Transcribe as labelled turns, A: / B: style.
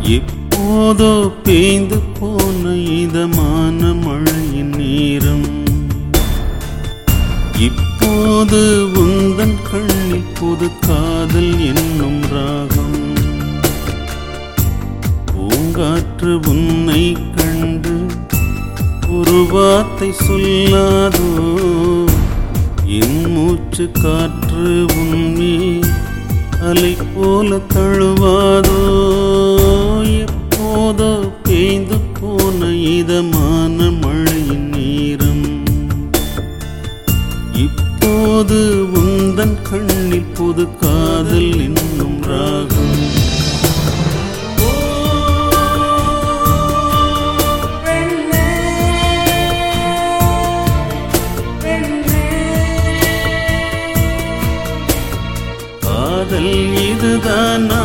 A: எப்போதோ பேய்ந்து போன இதமான மழையின் நேரம் இப்போது உந்தன் கண்ணில் புது காதல் என்னும் ராகம் பூங்காற்று உன்னை கண்டு ஒரு வார்த்தை சொல்லாதோ என் மூச்சு காற்று உன்மே அலை போல தழுவாதோ எப்போதோ பேய்ந்து போன இதமான மழையின் நேரம் இப்போது உந்தன் கண்ணில் புது காதல் என்னும் ராகம் காதல் இதுதான்